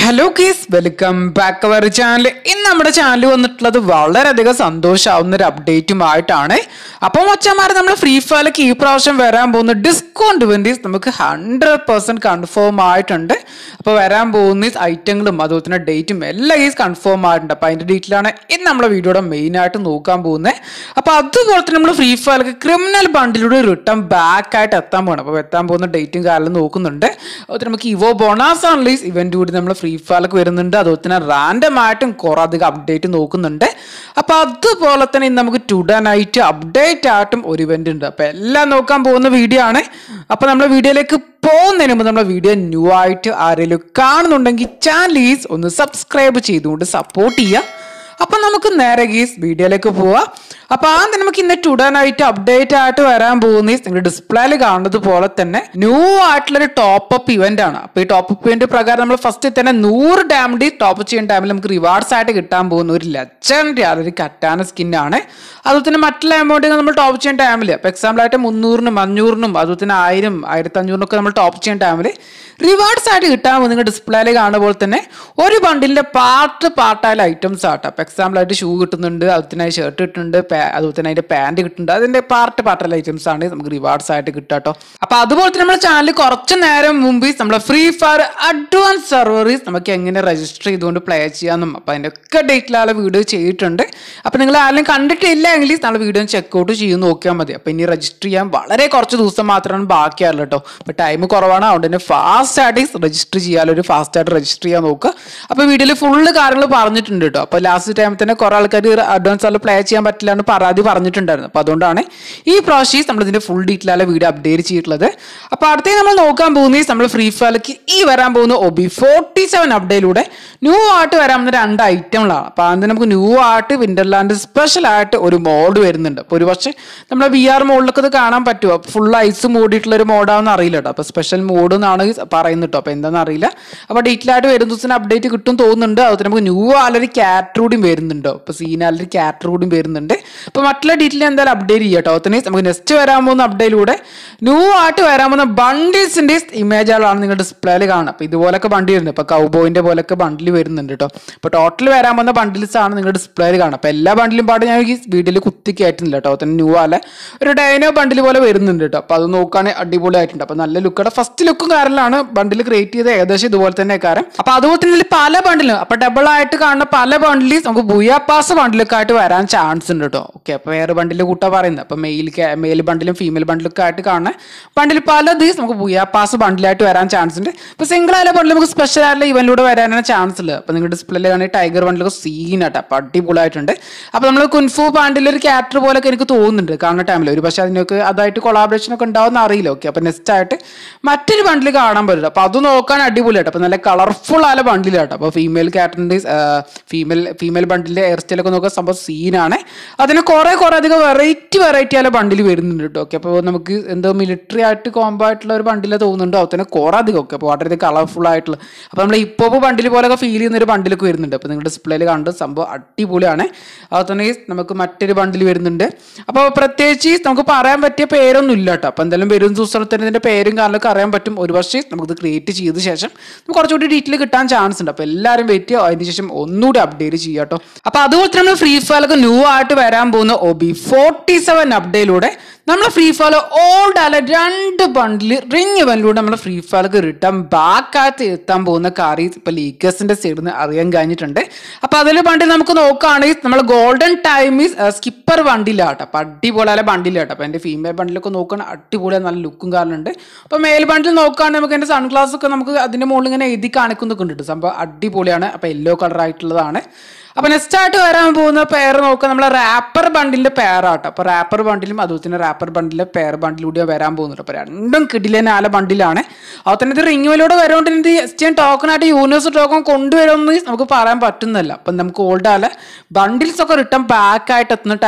Hello guys welcome back our channel ഇന്ന് നമ്മുടെ channel വന്നിട്ടുള്ളത് വളരെയധികം സന്തോഷമാവുന്ന ഒരു അപ്ഡേറ്റുമായിട്ടാണ് അപ്പോൾ മച്ചന്മാർ നമ്മൾ ഫ്രീ ഫയറിലേക്ക് ഈ പ്രാവശ്യം വരാൻ പോകുന്ന ഡിസ്കൗണ്ട് വെൻറ്റീസ് നമുക്ക് ഹൺഡ്രഡ് പെർസെൻറ്റ് കൺഫേം ആയിട്ടുണ്ട് അപ്പോൾ വരാൻ പോകുന്ന ഐറ്റങ്ങളും അതുപോലെ തന്നെ ഡേറ്റും എല്ലാം ഈ കൺഫേം ആയിട്ടുണ്ട് അപ്പോൾ അതിൻ്റെ ഡീറ്റെയിലാണ് ഇന്ന് നമ്മുടെ വീഡിയോയുടെ മെയിൻ ആയിട്ട് നോക്കാൻ പോകുന്നത് അപ്പോൾ അതുപോലെ തന്നെ നമ്മൾ ഫ്രീ ഫയറിലേക്ക് ക്രിമിനൽ ബണ്ടിലൂടെ റിട്ടേൺ ബാക്ക് ആയിട്ട് എത്താൻ പോകണം അപ്പോൾ എത്താൻ പോകുന്ന ഡേറ്റും കാര്യം നോക്കുന്നുണ്ട് അതുപോലെ നമുക്ക് ഇവോ ബോണാസ് അൺലീസ് ഇവന്റ് കൂടി നമ്മൾ ഫ്രീ ഫയറിലേക്ക് വരുന്നുണ്ട് അതുപോലെ തന്നെ റാൻഡം ആയിട്ടും കുറെ അധികം അപ്ഡേറ്റ് നോക്കുന്നുണ്ട് അപ്പോൾ അതുപോലെ തന്നെ ഇന്ന് നമുക്ക് ടുഡേ നൈറ്റ് അപ്ഡേറ്റ് ആയിട്ടും ഒരു ഇവന്റ് ഉണ്ട് അപ്പോൾ എല്ലാം നോക്കാൻ പോകുന്ന വീഡിയോ ആണ് അപ്പോൾ നമ്മുടെ വീഡിയോയിലേക്ക് പോകുന്നതിന് മുമ്പ് നമ്മുടെ വീഡിയോ ന്യൂ ആയിട്ട് ആരെങ്കിലും കാണുന്നുണ്ടെങ്കിൽ ചാനൽ ഈസ് ഒന്ന് സബ്സ്ക്രൈബ് ചെയ്തുകൊണ്ട് സപ്പോർട്ട് ചെയ്യുക അപ്പൊ നമുക്ക് നേരെ ഗീസ് വീഡിയോയിലേക്ക് പോവാം അപ്പൊ ആദ്യം നമുക്ക് ഇന്ന് ടുഡനായിട്ട് അപ്ഡേറ്റ് ആയിട്ട് വരാൻ പോകുന്ന നിങ്ങൾ ഡിസ്പ്ലേയിൽ കാണുന്നത് പോലെ തന്നെ ന്യൂ ആയിട്ടുള്ളൊരു ടോപ്പ് അപ്പ് ഇവന്റ് ആണ് അപ്പൊ ഈ ടോപ്പ് അപ്പ് ഇവന്റ് പ്രകാരം നമ്മൾ ഫസ്റ്റ് തന്നെ നൂറ് ഡാമഡി ടോപ്പ് ചെയ്യുന്ന ടൈമിൽ നമുക്ക് റിവാർഡ്സ് ആയിട്ട് കിട്ടാൻ പോകുന്ന ഒരു ലെജൻഡ് അതൊരു കറ്റാന സ്കിന്നാണ് അതുപോലെ തന്നെ മറ്റുള്ള എമൗണ്ട് നമ്മൾ ടോപ്പ് ചെയ്യുന്ന ടൈമിൽ ഇപ്പൊ എക്സാമ്പിൾ ആയിട്ട് മുന്നൂറിനും അഞ്ഞൂറിനും അതുപോലെ തന്നെ ആയിരം ആയിരത്തി അഞ്ഞൂറിനൊക്കെ നമ്മൾ ടോപ്പ് ചെയ്യുന്ന ടൈമിൽ റിവാർഡ്സ് ആയിട്ട് കിട്ടാൻ പോകുന്ന നിങ്ങൾ ഡിസ്പ്ലേയിൽ കാണുന്ന പോലെ തന്നെ ഒരു ബണ്ടിലിന്റെ പാർട്ട് പാർട്ടായ ഐറ്റംസ് ആട്ടോ അപ്പൊ എക്സാമ്പിൾ ആയിട്ട് ഷൂ കിട്ടുന്നുണ്ട് അതുപോലെ തന്നെ ഷർട്ട് കിട്ടുന്നുണ്ട് പാ- അതുപോലെ തന്നെ അതിന്റെ പാന്റ് കിട്ടുന്നുണ്ട് അതിന്റെ പാർട്ട് പാർട്ടായ ഐറ്റംസ് ആണ് നമുക്ക് റിവാർഡ്സ് ആയിട്ട് കിട്ടാട്ടോ അപ്പൊ അതുപോലെ തന്നെ നമ്മുടെ ചാനൽ കുറച്ച് നേരം മുമ്പ് നമ്മളെ ഫ്രീ ഫയർ അഡ്വാൻസ് സെർവറീസ് നമുക്ക് എങ്ങനെ രജിസ്റ്റർ ചെയ്തുകൊണ്ട് പ്ലേ ചെയ്യാമെന്നും അപ്പൊ അതിന്റെ ഒക്കെ ഡേറ്റിലുള്ള വീഡിയോ ചെയ്തിട്ടുണ്ട് അപ്പൊ നിങ്ങൾ ആരെങ്കിലും കണ്ടിട്ടില്ല എങ്കിൽ നമ്മുടെ വീഡിയോ ചെക്കൗട്ട് ചെയ്ത് നോക്കിയാൽ മതി അപ്പൊ ഇനി രജിസ്റ്റർ ചെയ്യാൻ വളരെ കുറച്ച് ദിവസം മാത്രമാണ് ബാക്കിയുള്ളൂ കേട്ടോ അപ്പൊ ടൈം കുറവാണ് അതുകൊണ്ട് തന്നെ ഫാസ്റ്റ് ആയിട്ട് രജിസ്റ്റർ ചെയ്യാനൊരു ഫാസ്റ്റ് ആയിട്ട് രജിസ്റ്റർ ചെയ്യാൻ നോക്കുക അപ്പൊ വീഡിയോയിൽ ഫുള്ള് കാര്യങ്ങൾ പറഞ്ഞിട്ടുണ്ട് കേട്ടോ അപ്പൊ ലാസ്റ്റ് ടൈമിൽ തന്നെ കുറെ ആൾക്കാർ അഡ്വാൻസ് ആയിട്ട് പ്ലേ ചെയ്യാൻ പറ്റില്ല എന്ന് പരാതി പറഞ്ഞിട്ടുണ്ടായിരുന്നു അപ്പൊ അതുകൊണ്ടാണ് ഈ പ്രോസസ് നമ്മൾ ഇതിന്റെ ഫുൾ ഡീറ്റെയിൽ ആയ വീഡിയോ അപ്ഡേറ്റ് ചെയ്തിട്ടുള്ളത് അപ്പൊ അടുത്തേ നമ്മൾ നോക്കാൻ പോകുന്നത് നമ്മൾ ഫ്രീ ഫയറിലേക്ക് ഈ വരാൻ പോകുന്ന ഒബി ഫോർട്ടി സെവൻ അപ്ഡേറ്റിലൂടെ ന്യൂ ആയിട്ട് വരാൻ പോകുന്ന രണ്ട് ഐറ്റങ്ങളാണ് അപ്പൊ അതിന് നമുക്ക് ന്യൂ ആയിട്ട് വിന്റർലാൻഡ് സ്പെഷ്യൽ ആയിട്ട് ഒരു മോഡ് വരുന്നുണ്ട് അപ്പൊ ഒരു പക്ഷേ നമ്മുടെ വി ആർ മോഡിലൊക്കെ ഇത് കാണാൻ പറ്റുമോ ഫുൾ ഐസ് മൂടിയിട്ടുള്ള ഒരു മോഡാണെന്ന് അറിയില്ല കേട്ടോ അപ്പൊ സ്പെഷ്യൽ മോഡ് എന്നാണ് പറയുന്നത് കേട്ടോ അപ്പൊ എന്താണെന്ന് അറിയില്ല അപ്പൊ ഡീറ്റെയിൽ ആയിട്ട് വരും ദിവസം അപ്ഡേറ്റ് കിട്ടും തോന്നുന്നുണ്ട് അതുപോലെ നമുക്ക് ന്യൂ ആലൊരു ക്യാരക്ടർ കൂടിയും വരുന്നുണ്ടോ അപ്പൊ സീനാലൊരു ക്യാരക്ടർ കൂടിയും വരുന്നുണ്ട് അപ്പൊ മറ്റുള്ള ഡീറ്റെയിൽ എന്തായാലും അപ്ഡേറ്റ് ചെയ്യാം കേട്ടോ അതിന് നമുക്ക് നെക്സ്റ്റ് വരാൻ പോകുന്ന അപ്ഡേറ്റിലൂടെ ന്യൂ ആയിട്ട് വരാൻ പോകുന്ന ബണ്ടിൽസിന്റെ ഇമേജുകളാണ് നിങ്ങൾ ഡിസ്പ്ലേയിൽ കാണുക അപ്പൊ ഇതുപോലൊക്കെ ബണ്ടിൽ വരുന്നുണ്ട് ഇപ്പൊ കൗബോയിന്റെ പോലൊക്കെ ബണ്ടിൽ വരുന്നുണ്ട് കേട്ടോ അപ്പൊ ടോട്ടൽ വരാൻ പോകുന്ന ബണ്ടിൽസ് ആണ് നിങ്ങൾ ഡിസ്പ്ലേയിൽ കാണുക അപ്പൊ എല്ലാ ബണ്ടിലും പാടെ ഞാൻ ഈ വീഡിയോയിൽ കുത്തി കയറ്റുന്നില്ല കേട്ടോ അതിന് ന്യൂ ആലെ ഒരു ഡൈനോ ബണ്ടിൽ പോലെ വരുന്നുണ്ട് കേട്ടോ അപ്പൊ അത് നോക്കുകയാണെങ്കിൽ അടിപൊളിയായിട്ടുണ്ട് അപ്പൊ നല്ല ലുക്കയുടെ ഫസ്റ്റ് ലുക്കും കാരണമാണ് ബണ്ടിൽ ക്രിയേറ്റ് ചെയ്ത് ഏകദേശം ഇതുപോലെ തന്നെ കാരണം അപ്പൊ അതുപോലെ തന്നെ ഇതിൽ പല ബണ്ടിലും അപ്പൊ ഡബിൾ ആയിട്ട് കാണുന്ന പല ബണ്ടിലും നമുക്ക് ബുയാ പാസ് ബണ്ടിലൊക്കെ ആയിട്ട് വരാൻ ചാൻസ് ഉണ്ട് കേട്ടോ ഓക്കെ അപ്പൊ വേറെ ബണ്ടിൽ കൂട്ടാ പറയുന്നത് അപ്പൊ മെയിൽ മെയിൽ ബണ്ടിലും ഫീമെയിൽ ബണ്ടിലൊക്കെ ആയിട്ട് കാണുന്ന ബണ്ടിൽ പല ദിവസം നമുക്ക് ബുയാ പാസ് ബണ്ടിലായിട്ട് വരാൻ ചാൻസ് ഉണ്ട് ഇപ്പൊ സിംഗിൾ ആയ ബണ്ടിൽ നമുക്ക് സ്പെഷ്യൽ ആയിട്ടുള്ള ഇവന്റിലൂടെ വരാനാണ് ചാൻസ് ഉള്ളത് അപ്പൊ നിങ്ങൾ ഡിസ്പ്ലേയിൽ കാണുന്ന ടൈഗർ ബണ്ടിലൊക്കെ സീൻ ആട്ടോ അപ്പൊ അടിപൊളിയായിട്ടുണ്ട് അപ്പൊ നമ്മൾ കുൻഫു ബാൻഡിൽ ഒരു ക്യാരക്ടർ പോലൊക്കെ എനിക്ക് തോന്നുന്നുണ്ട് കാണുന്ന ടൈമിൽ ഒരു പക്ഷേ അതിനൊക്കെ അതായിട്ട് കൊളാബറേഷൻ ഒക്കെ ഉണ്ടാവുന്ന അറിയില്ല ഓക്കെ അപ്പൊ നെക്സ്റ്റ് ആയിട്ട് മറ്റൊരു ബണ്ടിൽ കാണാൻ പറ്റില്ല അപ്പൊ അത് നോക്കാൻ അടിപൊളിയായിട്ട് അപ്പൊ നല്ല കളർഫുൾ ആയ ബണ്ടിലാട്ടോ അപ്പൊ ഫീമെയിൽ ക്യാരക്ടറിന്റെ ഫീമെയിൽ ഫീമെയിൽ ബണ്ടിന്റെ ഹെയർ സ്റ്റൈലൊക്കെ നോക്കാൻ സംഭവം സീനാണ് അതിന് കുറെ കുറെ അധികം വെറൈറ്റി വെറൈറ്റി ആയ ബണ്ടിൽ വരുന്നുണ്ട് കേട്ടോ ഓക്കെ അപ്പോൾ നമുക്ക് എന്തോ മിലിറ്ററി ആയിട്ട് കോംബോ ആയിട്ടുള്ള ഒരു ബണ്ടിൽ തോന്നുന്നുണ്ട് അതിന് കുറെ അധികം ഒക്കെ അപ്പോൾ വളരെ കളർഫുൾ ആയിട്ടുള്ള അപ്പോൾ നമ്മൾ ഇപ്പോൾ ബണ്ടിൽ പോലൊക്കെ ഫീൽ ചെയ്യുന്ന ഒരു ബണ്ടിലൊക്കെ വരുന്നുണ്ട് അപ്പോൾ നിങ്ങൾ ഡിസ്പ്ലേയിൽ കണ്ട് സംഭവം അടിപൊളിയാണ് അതുപോലെ തന്നെ നമുക്ക് മറ്റൊരു ബണ്ടിൽ വരുന്നുണ്ട് അപ്പോൾ പ്രത്യേകിച്ച് നമുക്ക് പറയാൻ പറ്റിയ പേരൊന്നും ഇല്ല കേട്ടോ അപ്പോൾ എന്തായാലും വരും ദിവസത്തിന് ഇതിൻ്റെ പേരും കാരണമൊക്കെ അറിയാൻ പറ്റും ഒരു പക്ഷേ നമുക്കിത് ക്രിയേറ്റ് ചെയ്ത ശേഷം നമുക്ക് കുറച്ചുകൂടി ഡീറ്റെയിൽ കിട്ടാൻ ചാൻസ് ഉണ്ട് അപ്പോൾ എല്ലാവരും വെയിറ്റ് ചെയ്യുക അതിന് ശേഷം ഒന്നുകൂടി അപ്ഡേറ്റ് ചെയ്യുക കേട്ടോ അപ്പോൾ അതുപോലെ തന്നെ നമ്മൾ ഫ്രീ ഫയലൊക്കെ ന്യൂ ആയിട്ട് വരാൻ പോകുന്ന ഒബി ഫോർട്ടി സെവൻ അപ്ഡേറ്റിലൂടെ നമ്മൾ ഫ്രീ ഫയർ ഓൾഡ് അല്ല രണ്ട് ബണ്ടിൽ റിങ് ഇവന്റിലൂടെ നമ്മൾ ഫ്രീ ഫയർക്ക് റിട്ടേൺ ബാക്ക് ആയിട്ട് എത്താൻ പോകുന്ന കാര്യം ഇപ്പൊ ലീക്കേഴ്സിന്റെ സൈഡിൽ നിന്ന് അറിയാൻ കഴിഞ്ഞിട്ടുണ്ട് അപ്പൊ അതിൽ ബണ്ടിൽ നമുക്ക് നോക്കുകയാണെങ്കിൽ നമ്മൾ ഗോൾഡൻ ടൈം ഈസ് സ്കിപ്പർ ബണ്ടിലാട്ടോ അപ്പൊ അടിപൊളിയായ ബണ്ടിലാട്ടോ അപ്പൊ എന്റെ ഫീമെയിൽ ബണ്ടിലൊക്കെ നോക്കുകയാണെങ്കിൽ അടിപൊളിയായ നല്ല ലുക്കും കാരണമുണ്ട് അപ്പൊ മെയിൽ ബണ്ടിൽ നോക്കുകയാണെങ്കിൽ നമുക്ക് എന്റെ സൺഗ്ലാസ് ഒക്കെ നമുക്ക് അതിന്റെ മുകളിൽ ഇങ്ങനെ എഴുതി കാണിക്കുന്നൊക്കെ ഉണ്ട് ട്ടോ. സംഭവം അടിപൊളിയാണ് അപ്പൊ യെല്ലോ കളർ ആയിട്ടുള്ളതാണ് അപ്പൊ നെക്സ്റ്റ് ആയിട്ട് വരാൻ പോകുന്ന പെയർ നോക്കുക നമ്മളെ റാപ്പർ ബണ്ടിന്റെ പെയറാട്ടോ അപ്പൊ റാപ്പർ ബണ്ടിലും അതുപോലെ തന്നെ റാപ്പർ ബണ്ടിലെ പെയർ ബണ്ടിലൂടെ വരാൻ പോകുന്നുണ്ട് അപ്പൊ രണ്ടും കിടിലെ നാല് ബണ്ടിലാണ് അതുപോലെ തന്നെ ഇത് റിങ്ങുവിലൂടെ വരുകൊണ്ട് ഇത് എക്സ്ചേൻ ടോക്കൺ ആയിട്ട് യൂണിവേഴ്സ് ടോക്കൺ കൊണ്ടുവരുമെന്ന് നമുക്ക് പറയാൻ പറ്റുന്നില്ല അപ്പൊ നമുക്ക് ഓൾഡ് ആല ബണ്ടിൽസ് ഒക്കെ റിട്ടേൺ ബാക്ക് ആയിട്ട് എത്തുന്ന ടൈമിൽ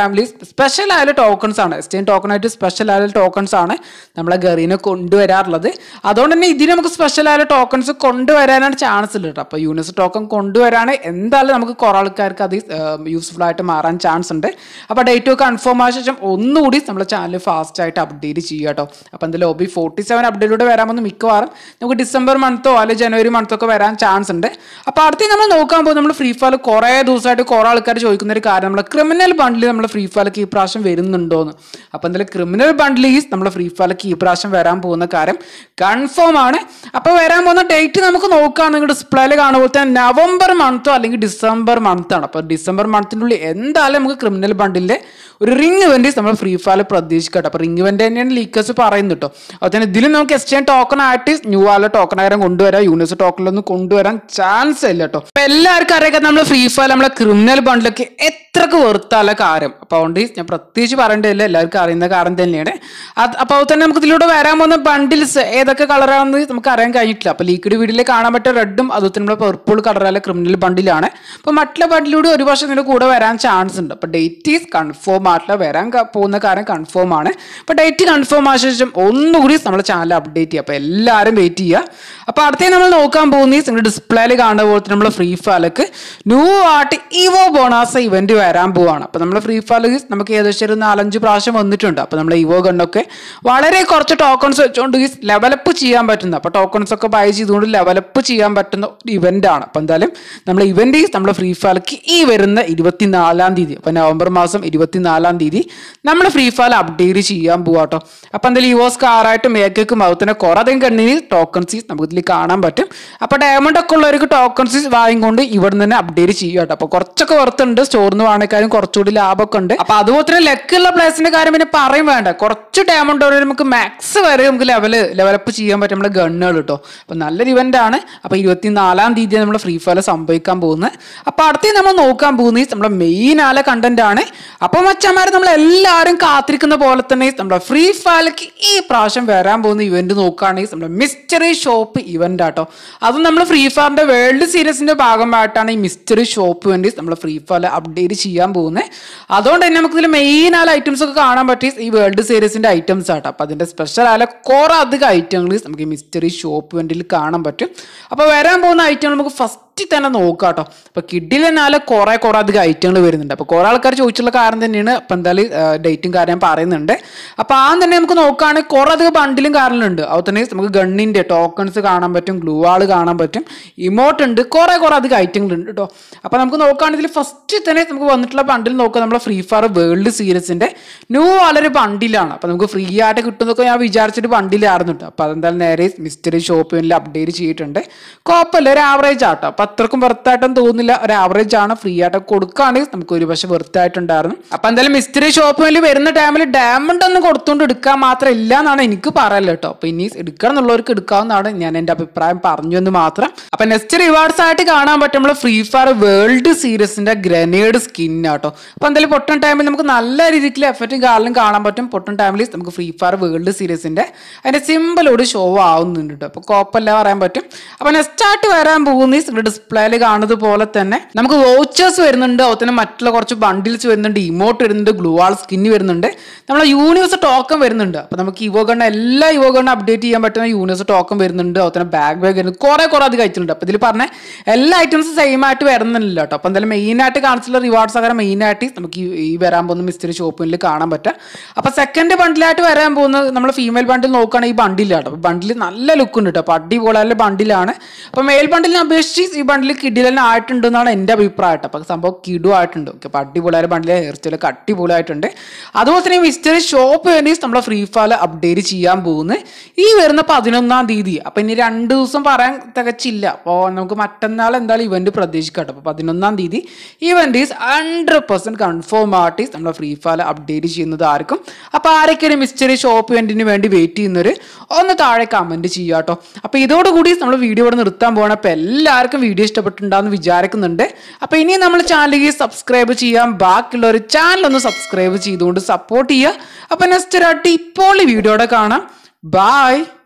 ടൈമിൽ സ്പെഷ്യൽ ആയ ടോക്കൺസ് ആണ് എക്സ്ചേഞ്ച് ടോക്കൺ ആയിട്ട് സ്പെഷ്യൽ ആയ ടോക്കൺസ് ആണ് നമ്മളെ ഗറീനെ കൊണ്ടുവരാറുള്ളത് അതുകൊണ്ട് തന്നെ ഇതിന് നമുക്ക് സ്പെഷ്യൽ ആയ ടോക്കൺസ് കൊണ്ടുവരാനാണ് ചാൻസ് ഉണ്ട് കേട്ടോ അപ്പോൾ യൂണിസ് ടോക്കൺ കൊണ്ടുവരാണ് എന്തായാലും നമുക്ക് കുറേ ആൾക്കാർക്ക് അത് യൂസ്ഫുൾ ആയിട്ട് മാറാൻ ചാൻസ് ഉണ്ട് അപ്പോൾ ഡേറ്റ് കൺഫേം ആയ ശേഷം ഒന്നുകൂടി നമ്മുടെ ചാനൽ ഫാസ്റ്റ് ആയിട്ട് അപ്ഡേറ്റ് ചെയ്യുക കേട്ടോ അപ്പോൾ എന്തായാലും ഒബി ഫോർട്ടി സെവൻ അപ്ഡേറ്റിലൂടെ വരാമെന്ന് മിക്കവാറും നമുക്ക് ഡിസംബർ മന്തോ അല്ലെങ്കിൽ ജനുവരി മന്തോ ഒക്കെ വരാൻ ചാൻസ് ഉണ്ട് അപ്പോൾ അടുത്ത് നമ്മൾ നോക്കാൻ പോകും നമ്മൾ ഫ്രീ ഫയർ കുറേ ദിവസമായിട്ട് കുറേ ആൾക്കാർ ചോദിക്കുന്ന ഒരു കാര്യം നമ്മൾ ക്രിമിനൽ ബണ്ടിൽ നമ്മൾ ഫ്രീ ഫയർക്ക് ഈ പ്രാവശ്യം വരുന്നുണ്ടോന്ന് അപ്പോൾ എന്തായാലും ക്രിമിനൽ ബണ്ടിൽ ഈ നമ്മൾ ഫ്രീ ഫയർക്ക് ഈ പ്രാവശ്യം വരാൻ പോകുന്ന കാര്യം കൺഫേം ആണ് അപ്പോൾ വരാൻ പോകുന്ന ഡേറ്റ് നമുക്ക് നോക്കാം നിങ്ങൾ ഡിസ്പ്ലേയിൽ കാണുമ്പോൾ തന്നെ നവംബർ മന്തോ അല്ലെങ്കിൽ ഡിസംബർ മന്ത് ആണ് അപ്പോൾ ഡിസംബർ മന്തിൻ്റെ ഉള്ളിൽ എന്തായാലും നമുക്ക് ക്രിമിനൽ ബണ്ടിലെ ഒരു റിംഗ് ഇവന്റ് നമ്മൾ ഫ്രീ ഫയർ പ്രതീക്ഷിക്കട്ടെ അപ്പോൾ റിംഗ് ഇവന്റ് തന്നെയാണ് ലീക്കേഴ്സ് പറയുന്നത് കേട്ടോ അതുപോലെ തന്നെ ഇതിലും നമുക്ക് എക്സ്ചേഞ്ച് ടോക്കൺ ആയിട്ട് ന്യൂ ആല ടോക്കൺ ആയിരം കൊണ്ടുവരാം യൂണിവേഴ്സ് ടോക്കണിലൊന്നും കൊണ്ടുവരാൻ ചാൻസ് ഇല്ല കേട്ടോ അപ്പോൾ എല്ലാവർക്കും അറിയാം നമ്മളെ ഫ്രീ ഫയർ നമ്മളെ ക്രിമിനൽ ബണ്ടിലൊക്കെ എത്രക്ക് വെറുത്താല കാര്യം അപ്പോൾ അതുകൊണ്ട് ഞാൻ പ്രത്യേകിച്ച് പറയേണ്ടതില്ല എല്ലാവർക്കും അറിയുന്ന കാര്യം തന്നെയാണ് അത് അപ്പോൾ തന്നെ നമുക്ക് ഇതിലൂടെ വരാൻ പോകുന്ന ബണ്ടിൽസ് ഏതൊക്കെ കളറാണെന്ന് നമുക്ക് അറിയാൻ കഴിഞ്ഞിട്ടില്ല അപ്പോൾ ലീക്വിഡ് വീഡിയോയിൽ കാണാൻ പറ്റിയ റെഡും അതുപോലെ തന്നെ നമ്മുടെ പെർപ്പിൾ കളറായ ക്രിമിനൽ ബണ്ടിലാണ് അപ്പോൾ മറ്റുള്ള ബണ്ടിലൂടെ ഒരു വർഷം ഇതിൻ്റെ കൂടെ വരാൻ ചാൻസ് ഉണ്ട് അപ്പോൾ ഡേറ്റ് ഈസ് കൺഫേം ആയിട്ടില്ല വരാൻ ക- പോകുന്ന കാര്യം കൺഫേം ആണ് അപ്പോൾ ഡേറ്റ് കൺഫേം ആയ ശേഷം ഒന്നുകൂടി നമ്മുടെ ചാനൽ അപ്ഡേറ്റ് ചെയ്യുക അപ്പോൾ എല്ലാവരും വെയിറ്റ് ചെയ്യുക അപ്പോൾ അടുത്തേ നമ്മൾ നോക്കാൻ പോകുന്ന നിങ്ങളുടെ ഡിസ്പ്ലേയിൽ കാണുന്ന പോലെ തന്നെ നമ്മൾ ഫ്രീ ഫയർക്ക് ന്യൂ ആയിട്ട് ഇവോ ബോണാസ് ഇവന്റ് വരാൻ പോവാണ് അപ്പോൾ നമ്മൾ ഫ്രീ ഫയർ നമുക്ക് ഏകദേശം ഒരു നാലഞ്ച് പ്രാവശ്യം വന്നിട്ടുണ്ട് അപ്പോൾ നമ്മൾ ഇവോ ഗണ്ണൊക്കെ വളരെ കുറച്ച് ടോക്കൺസ് വെച്ചുകൊണ്ട് ഈ ലെവലപ്പ് ചെയ്യാൻ പറ്റുന്ന അപ്പോൾ ടോക്കൺസ് ഒക്കെ ബൈ ചെയ്തുകൊണ്ട് ലെവലപ്പ് ചെയ്യാൻ പറ്റുന്ന ഒരു ഇവന്റ് ആണ് അപ്പോൾ എന്തായാലും നമ്മൾ ഇവന്റ് നമ്മൾ ഫ്രീ ഫയർക്ക് ഈ വരുന്ന ഇരുപത്തിനാലാം തീയതി അപ്പോൾ നവംബർ മാസം ഇരുപത്തിനാലാം തീയതി നമ്മൾ ഫ്രീ ഫയർ അപ്ഡേറ്റ് ചെയ്യാൻ പോവാട്ടോ അപ്പോൾ എന്തായാലും ഇവോസ് കാറായിട്ട് മേക്കും അതുപോലെ തന്നെ കുറേ അധികം കണ്ണിന് ടോക്കൺസീസ് നമുക്ക് ഇതിൽ കാണാൻ പറ്റും അപ്പോൾ ഡയമണ്ട് ഒക്കെ ഉള്ളവർക്ക് ടോക്കൺസീസ് വാങ്ങിക്കൊണ്ട് ഇവിടെ നിന്ന് തന്നെ അപ്ഡേറ്റ് ചെയ്യുക കേട്ടോ അപ്പോൾ കുറച്ചൊക്കെ വർത്തുണ്ട് സ്റ്റോറിൽ നിന്ന് വാങ്ങിക്കാനും കുറച്ചുകൂടി ലാഭമൊക്കെ ഉണ്ട് അപ്പോൾ അതുപോലെ തന്നെ ലെക്കുള്ള പ്ലേസിന്റെ കാര്യം പിന്നെ പറയും വേണ്ട കുറച്ച് ഡയമണ്ട് വരെ നമുക്ക് മാക്സ് വരെ നമുക്ക് ലെവൽ ലെവലപ്പ് ചെയ്യാൻ പറ്റും നമ്മുടെ ഗണ്ണുകൾ കേട്ടോ അപ്പോൾ നല്ലൊരു ഇവന്റ് ആണ് അപ്പോൾ ഇരുപത്തിനാലാം തീയതി നമ്മൾ ഫ്രീ ഫയർ സംഭവിക്കാൻ പോകുന്നത് അപ്പോൾ അടുത്ത് നമ്മൾ നോക്കാൻ പോകുന്നത് നമ്മുടെ മെയിൻ ആല കണ്ടന്റ് ആണ് അപ്പോൾ മച്ചന്മാർ നമ്മൾ എല്ലാവരും കാത്തിരിക്കുന്ന പോലെ തന്നെ നമ്മുടെ ഫ്രീ ഫയർക്ക് ഈ പ്രാവശ്യം വരാൻ പോകുന്ന ഇവന്റ് നോക്കുകയാണെങ്കിൽ നമ്മുടെ മിസ്റ്ററി ഷോപ്പ് ഇവന്റ് ആട്ടോ അതും നമ്മൾ ഫ്രീ ഫയറിന്റെ വേൾഡ് സീരീസിന്റെ ഭാഗമായിട്ടാണ് ഈ മിസ്റ്ററി ഷോപ്പ് വേണ്ടി നമ്മൾ ഫ്രീ ഫയർ അപ്ഡേറ്റ് ചെയ്യാൻ പോകുന്നത് അതുകൊണ്ട് തന്നെ നമുക്ക് ഇതിൽ മെയിൻ ആയ ഐറ്റംസ് ഒക്കെ കാണാൻ പറ്റി ഈ വേൾഡ് സീരീസിന്റെ ഐറ്റംസ് ആട്ടോ അപ്പോൾ അതിന്റെ സ്പെഷ്യൽ ആയ കുറെ അധികം ഐറ്റങ്ങൾ നമുക്ക് ഈ മിസ്റ്ററി ഷോപ്പ് വേണ്ടിയിൽ കാണാൻ പറ്റും അപ്പോൾ വരാൻ പോകുന്ന ഐറ്റങ്ങൾ നമുക്ക് ഫസ്റ്റ് തന്നെ നോക്കാം കേട്ടോ അപ്പോൾ കിഡിൽ തന്നെ കുറെ കുറെ അധികം ഐറ്റങ്ങൾ വരുന്നുണ്ട് അപ്പോൾ കുറെ ആൾക്കാർ ചോദിച്ചുള്ള കാരണം തന്നെയാണ് അപ്പം എന്തായാലും ഡേറ്റും കാര്യം ഞാൻ പറയുന്നുണ്ട് അപ്പോൾ ആ തന്നെ നമുക്ക് നോക്കുകയാണെങ്കിൽ കുറെ അധികം ബണ്ടിലും കാരണമുണ്ട് അതുപോലെ തന്നെ നമുക്ക് ഗണ്ണിൻ്റെ ടോക്കൺസ് കാണാൻ പറ്റും ഗ്ലൂ ആൾ കാണാൻ പറ്റും ഇമോട്ട് ഉണ്ട് കുറെ കുറെ അധികം ഐറ്റങ്ങൾ ഉണ്ട് കേട്ടോ അപ്പോൾ നമുക്ക് നോക്കുകയാണെങ്കിൽ ഫസ്റ്റ് തന്നെ നമുക്ക് വന്നിട്ടുള്ള ബണ്ടിൽ നോക്കുക നമ്മുടെ ഫ്രീ ഫയർ വേൾഡ് സീരീസിൻ്റെ ന്യൂ വളരെ ബണ്ടിലാണ് അപ്പോൾ നമുക്ക് ഫ്രീ ആയിട്ട് കിട്ടുന്നതൊക്കെ ഞാൻ വിചാരിച്ചിട്ട് ബണ്ടിലായിരുന്നു കേട്ടോ അപ്പോൾ അതെന്തായാലും നേരെ മിസ്റ്ററി ഷോപ്പിൽ അപ്ഡേറ്റ് ചെയ്തിട്ടുണ്ട് കുഴപ്പമില്ല ഒരു ആവറേജ് ആട്ടോ അപ്പോൾ അത്രക്കും വെറുത്തായിട്ടും തോന്നില്ല ഒരു ആവറേജ് ആണ് ഫ്രീ ആയിട്ട് കൊടുക്കുകയാണെങ്കിൽ നമുക്ക് ഒരു പക്ഷേ വെറുത്തായിട്ടുണ്ടായിരുന്നു അപ്പോൾ എന്തായാലും മിസ്റ്ററി ഷോപ്പിൽ വരുന്ന ടൈമിൽ ഡയമണ്ട് ഒന്നും കൊടുത്തുകൊണ്ട് എടുക്കാൻ മാത്രം ഇല്ല എന്നാണ് എനിക്ക് പറയല്ലോ കേട്ടോ അപ്പോൾ ഇനി എടുക്കണം എന്നുള്ളവർക്ക് എടുക്കാവുന്നതാണ് ഞാൻ എൻ്റെ അഭിപ്രായം പറഞ്ഞു എന്ന് മാത്രം അപ്പോൾ നെക്സ്റ്റ് റിവാർഡ്സ് ആയിട്ട് കാണാൻ പറ്റും നമ്മൾ ഫ്രീ ഫയർ വേൾഡ് സീരീസിന്റെ ഗ്രനേഡ് സ്കിൻ ആട്ടോ അപ്പോൾ എന്തായാലും പൊട്ടൻ ടൈമിൽ നമുക്ക് നല്ല രീതിയിൽ എഫക്റ്റും കാലിലും കാണാൻ പറ്റും പൊട്ടൻ ടൈമിൽ നമുക്ക് ഫ്രീ ഫയർ വേൾഡ് സീരീസിന്റെ അതിന്റെ സിമ്പിളോട് ഷോ ആവുന്നുണ്ട് കേട്ടോ അപ്പോൾ കോപ്പല്ല പറയാൻ പറ്റും അപ്പോൾ നെക്സ്റ്റ് ആയിട്ട് വരാൻ പോകുന്ന ഈ ഡിസ്പ്ലേയിൽ കാണുന്നത് പോലെ തന്നെ നമുക്ക് വോച്ചേഴ്സ് വരുന്നുണ്ട് അതുപോലെ തന്നെ മറ്റുള്ള കുറച്ച് ബണ്ടിൽസ് വരുന്നുണ്ട് ഇമോട്ട് വരുന്നുണ്ട് ഗ്ലൂ ആൾ സ്കിന്ന് വരുന്നുണ്ട് നമ്മളെ യൂണിവേഴ്സ് ടോക്കൺ വരുന്നുണ്ട് അപ്പോൾ നമുക്ക് ഇവോ ഗണ്ണ എല്ലാ ഇവോ ഗണ്ണ അപ്ഡേറ്റ് ചെയ്യാൻ പറ്റുന്ന യൂണിവേഴ്സ് ടോക്കൺ വരുന്നുണ്ട് അതുപോലെ തന്നെ ബാഗ് ബാഗ് വരുന്നുണ്ട് കുറേ കുറേ അധികം ഐറ്റം അപ്പോൾ ഇതിൽ പറഞ്ഞ എല്ലാ ഐറ്റംസും സെയിം ആയിട്ട് വരുന്നില്ല കേട്ടോ അപ്പോൾ എന്തായാലും മെയിൻ ആയിട്ട് കാണിച്ചുള്ള റിവാർഡ്സ് ഒക്കെ മെയിൻ ആയിട്ട് നമുക്ക് ഈ- ഈ വരാൻ പോകുന്ന മിസ്റ്ററി ഷോപ്പിൽ കാണാൻ പറ്റുക അപ്പോൾ സെക്കൻഡ് ബണ്ടിലായിട്ട് വരാൻ പോകുന്നത് നമ്മൾ ഫീമെയിൽ ബണ്ടിൽ നോക്കുകയാണെങ്കിൽ ഈ ബണ്ടിലാണ് അപ്പോൾ ബണ്ടിൽ നല്ല ലുക്ക് ഉണ്ട് കേട്ടോ അപ്പോൾ അടിപൊളിയുള്ള ബണ്ടിലാണ് അപ്പോൾ മെയിൽ ബണ്ടിലിനെ അപേക്ഷിച്ച് ഈ ബണ്ടിൽ കിഡിലെല്ലാം ആയിട്ടുണ്ടെന്നാണ് എൻ്റെ അഭിപ്രായം കേട്ടോ അപ്പോൾ സംഭവം കിഡു ആയിട്ടുണ്ട് ഓക്കെ അപ്പോൾ അടിപൊളിയായ ബണ്ടിലെ ഹെയർ സ്റ്റൈലൊക്കെ അടിപൊളിയായിട്ടുണ്ട് അതുപോലെ തന്നെ മിസ്റ്ററി ഷോപ്പ് വേണ്ടി നമ്മളെ ഫ്രീ ഫയർ അപ്ഡേറ്റ് ചെയ്യാൻ പോകുന്നത് ഈ വരുന്ന പതിനൊന്നാം തീയതി അപ്പോൾ ഇനി രണ്ട് ദിവസം പറയാൻ തികച്ചില്ല അപ്പോൾ നമുക്ക് മറ്റന്നാൾ എന്തായാലും ഇവന്റ് പ്രതീക്ഷിക്കാം കേട്ടോ അപ്പോൾ പതിനൊന്നാം തീയതി event is hundred percent confirm artist നമ്മളെ ഫ്രീ ഫയർ അപ്ഡേറ്റ് ചെയ്യുന്നത് ആർക്കും അപ്പോൾ ആരൊക്കെയാണ് മിസ്റ്ററി ഷോപ്പ് ഇവന്റിന് വേണ്ടി വെയിറ്റ് ചെയ്യുന്നവർ ഒന്ന് താഴെ കമന്റ് ചെയ്യുക കേട്ടോ അപ്പോൾ ഇതോടുകൂടി നമ്മൾ വീഡിയോ ഇവിടെ നിർത്താൻ പോകണം അപ്പോൾ എല്ലാവർക്കും വീഡിയോ ഇഷ്ടപ്പെട്ടിട്ടുണ്ടാകുമെന്ന് വിചാരിക്കുന്നുണ്ട് അപ്പോൾ ഇനി നമ്മൾ ചാനലിൽ സബ്സ്ക്രൈബ് ചെയ്യാം ബാക്കിയുള്ളവർ ചാനൽ ഒന്ന് സബ്സ്ക്രൈബ് ചെയ്തുകൊണ്ട് സപ്പോർട്ട് ചെയ്യുക അപ്പോൾ നെക്സ്റ്റ് ഒരു അടിപൊളി വീഡിയോയുടെ കാണാം ബായ്